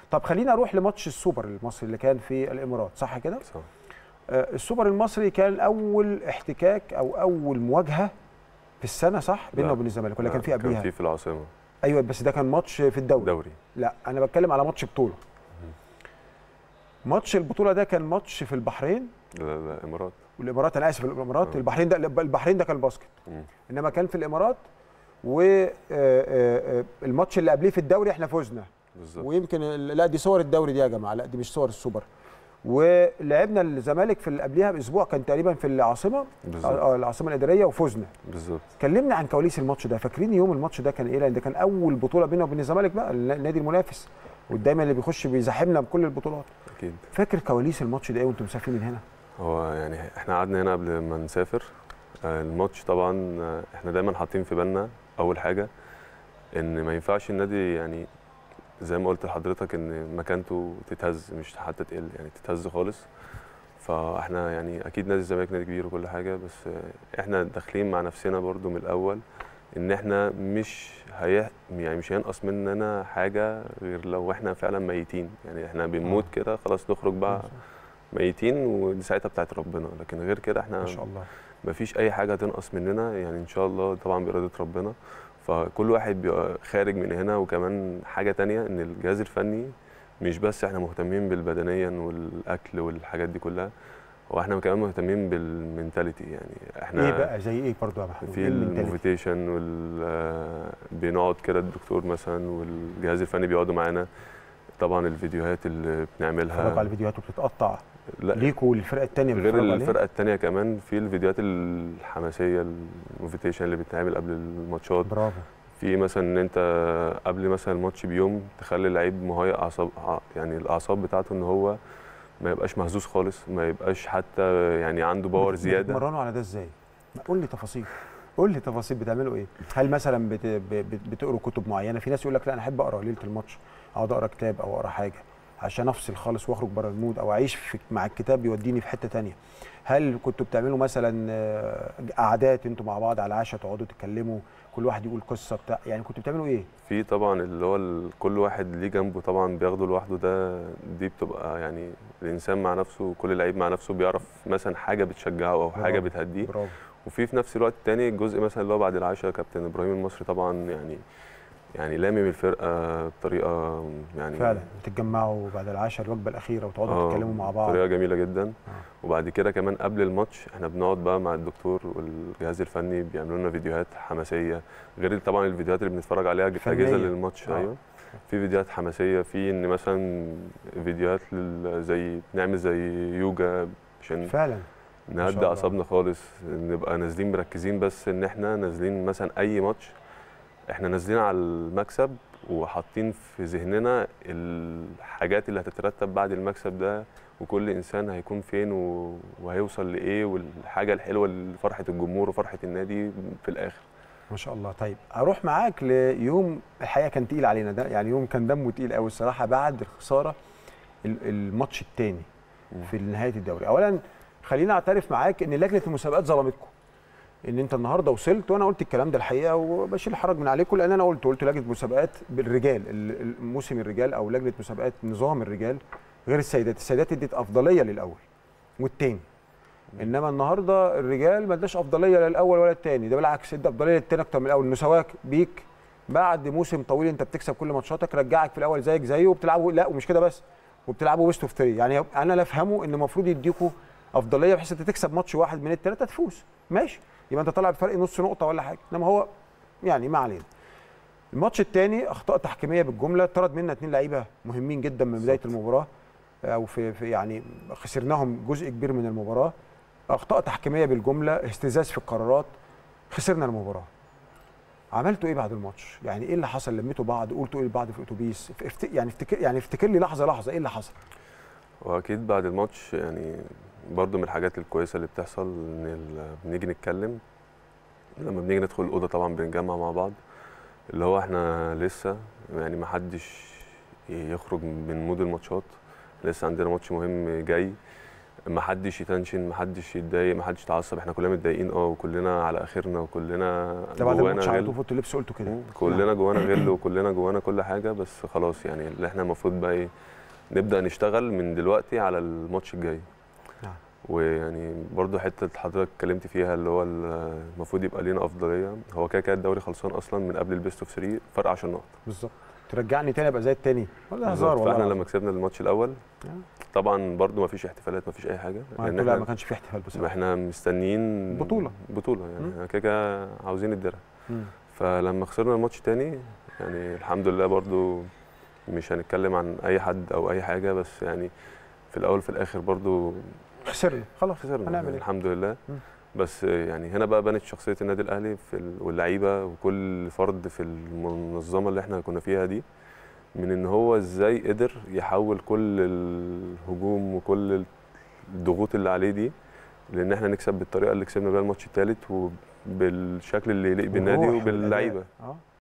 طب خلينا اروح لماتش السوبر المصري اللي كان في الامارات صح كده صح آه، السوبر المصري كان اول احتكاك او اول مواجهه في السنه صح بيننا لا. وبين الزمالك ولا لا، كان في قبليها كان في في العاصمه ايوه بس ده كان ماتش في الدوري دوري لا انا بتكلم على ماتش بطوله ماتش البطوله ده كان ماتش في البحرين لا لا لا الامارات والامارات انا اسف الامارات آه. البحرين ده البحرين ده كان باسكت مم. انما كان في الامارات والماتش اللي قبليه في الدوري احنا فزنا بالظبط ويمكن ال- لا دي صور الدوري دي يا جماعه لا دي مش صور السوبر ولعبنا الزمالك في اللي قبليها باسبوع كان تقريبا في العاصمه بالظبط آه، العاصمه الاداريه وفزنا بالظبط كلمنا عن كواليس الماتش ده فاكرين يوم الماتش ده كان ايه لان ده كان اول بطوله بيننا وبين الزمالك بقى النادي المنافس ودايما اللي بيخش بيزاحمنا بكل البطولات اكيد فاكر كواليس الماتش ده ايه وانتم مسافرين من هنا هو يعني احنا قعدنا هنا قبل ما نسافر آه، الماتش طبعا آه، احنا دايما حاطين في بالنا اول حاجه ان ما ينفعش النادي يعني زي ما قلت لحضرتك ان مكانته تتهز مش حتى تقل يعني تتهز خالص فاحنا يعني اكيد نادي الزمالك نادي كبير وكل حاجه بس آه، احنا داخلين مع نفسنا برضو من الاول ان احنا مش هي يعني مش هينقص مننا حاجه غير لو احنا فعلا ميتين يعني احنا بنموت كده خلاص نخرج بقى ميتين ودي ساعتها بتاعت ربنا لكن غير كده احنا ما شاء الله مفيش اي حاجه هتنقص مننا يعني ان شاء الله طبعا باراده ربنا فكل واحد بيبقى خارج من هنا وكمان حاجه تانية ان الجهاز الفني مش بس احنا مهتمين بالبدنيا والاكل والحاجات دي كلها هو احنا كمان مهتمين بالمنتاليتي يعني احنا ايه بقى زي ايه برضو يا محمود في إيه المنتاليتي؟ الموفيتيشن وال آه، بنقعد كده الدكتور مثلا والجهاز الفني بيقعدوا معانا طبعا الفيديوهات اللي بنعملها بتتفرجوا على الفيديوهات وبتتقطع لا ليكوا والفرقه الثانيه غير الفرقه الثانيه كمان في الفيديوهات الحماسيه الموفيتيشن اللي بتتعمل قبل الماتشات برافو في مثلا ان انت قبل مثلا الماتش بيوم تخلي اللعيب مهيئ اعصاب ع- يعني الاعصاب بتاعته ان هو ما يبقاش مهزوز خالص ما يبقاش حتى يعني عنده باور زياده بتمرنوا على ده ازاي؟ قول لي تفاصيل قول لي تفاصيل بتعملوا ايه؟ هل مثلا بت... بت... بتقروا كتب معينه؟ في ناس يقول لك لا انا احب اقرا ليله الماتش اقعد اقرا كتاب او اقرا حاجه عشان افصل خالص واخرج بره المود او اعيش في... مع الكتاب يوديني في حته تانية هل كنتوا بتعملوا مثلا آه، قعدات انتوا مع بعض على العشاء تقعدوا تتكلموا كل واحد يقول قصه بتاع يعني كنتوا بتعملوا ايه؟ في طبعا اللي هو ال- كل واحد ليه جنبه طبعا بياخده لوحده ده دي بتبقى يعني الانسان مع نفسه كل لعيب مع نفسه بيعرف مثلا حاجه بتشجعه او حاجه برافو. بتهديه برافو وفي في نفس الوقت التاني الجزء مثلا اللي هو بعد العشاء كابتن ابراهيم المصري طبعا يعني يعني لامم الفرقه بطريقه يعني فعلا بتتجمعوا بعد العشاء الوجبه الاخيره وتقعدوا آه، تتكلموا مع بعض بطريقه جميله جدا وبعد كده كمان قبل الماتش احنا بنقعد بقى مع الدكتور والجهاز الفني بيعملوا لنا فيديوهات حماسيه غير طبعا الفيديوهات اللي بنتفرج عليها فنية. اجهزه للماتش آه. ايوه في فيديوهات حماسيه في ان مثلا فيديوهات لل- زي نعمل زي يوجا عشان فعلا ما شاء نهدى الله. اعصابنا خالص نبقى نازلين مركزين بس ان احنا نازلين مثلا اي ماتش احنا نازلين على المكسب وحاطين في ذهننا الحاجات اللي هتترتب بعد المكسب ده وكل انسان هيكون فين و- وهيوصل لايه والحاجه الحلوه لفرحه الجمهور وفرحه النادي في الاخر ما شاء الله طيب اروح معاك ليوم الحقيقه كان تقيل علينا ده يعني يوم كان دمه تقيل قوي الصراحه بعد الخساره ال- الماتش الثاني مم. في نهايه الدوري اولا خليني اعترف معاك ان لجنه المسابقات ظلمتكم ان انت النهارده وصلت وانا قلت الكلام ده الحقيقه وبشيل الحرج من عليكم لان انا قلت قلت لجنه مسابقات بالرجال ال- ال- موسم الرجال او لجنه مسابقات نظام الرجال غير السيدات السيدات ادت افضليه للاول والتاني انما النهارده الرجال ما اداش افضليه لا الاول ولا الثاني ده بالعكس ادى افضليه للتاني اكتر من الاول مساواك بيك بعد موسم طويل انت بتكسب كل ماتشاتك رجعك في الاول زيك زيه وبتلعبوا لا ومش كده بس وبتلعبوا ويست اوف 3 يعني انا لا افهمه ان المفروض يديكوا افضليه بحيث انت تكسب ماتش واحد من الثلاثه تفوز ماشي يبقى انت طالع بفرق نص نقطه ولا حاجه انما هو يعني ما علينا الماتش الثاني اخطاء تحكيميه بالجمله طرد منا اثنين لعيبه مهمين جدا من بدايه المباراه او في, في يعني خسرناهم جزء كبير من المباراه اخطاء تحكيميه بالجمله اهتزاز في القرارات خسرنا المباراه عملتوا ايه بعد الماتش يعني ايه اللي حصل لميتوا بعض قلتوا ايه لبعض في الاتوبيس افت... يعني افتكر يعني افتكر لي لحظه لحظه ايه اللي حصل واكيد بعد الماتش يعني برضو من الحاجات الكويسه اللي بتحصل ان ال- بنيجي نتكلم لما بنيجي ندخل الاوضه طبعا بنجمع مع بعض اللي هو احنا لسه يعني ما حدش يخرج من مود الماتشات لسه عندنا ماتش مهم جاي ما حدش يتنشن ما حدش يتضايق ما حدش يتعصب احنا كلنا متضايقين اه وكلنا على اخرنا وكلنا ده بعد جوانا الماتش على غل. طول في اوضه اللبس قلته كده مم. كلنا جوانا غل وكلنا جوانا كل حاجه بس خلاص يعني اللي احنا المفروض بقى ايه نبدا نشتغل من دلوقتي على الماتش الجاي نعم. ويعني برضو حته حضرتك اتكلمت فيها اللي هو ال- المفروض يبقى لينا افضليه هو كده كده الدوري خلصان اصلا من قبل البيست اوف 3 فرق 10 نقط بالظبط ترجعني تاني ابقى زي التاني ولا هزار بالظبط. والله فاحنا العظيم. لما كسبنا الماتش الاول آه. طبعا برضو ما فيش احتفالات ما فيش اي حاجه ما لان انتوا لا احنا ما كانش في احتفال ما بصراحه احنا مستنيين بطولة. بطوله مم. يعني احنا كده كده عاوزين الدرع مم. فلما خسرنا الماتش تاني يعني الحمد لله برضو مش هنتكلم عن اي حد او اي حاجه بس يعني في الاول وفي الاخر برضو خسرنا خلاص خسرنا هنعمل يعني ايه الحمد لله مم. بس يعني هنا بقى بانت شخصيه النادي الاهلي في ال- واللعيبه وكل فرد في المنظمه اللي احنا كنا فيها دي من ان هو ازاي قدر يحول كل الهجوم وكل الضغوط اللي عليه دي لان احنا نكسب بالطريقه اللي كسبنا بيها الماتش الثالث وبالشكل اللي يليق بالنادي والروح وباللعيبه والأداء. اه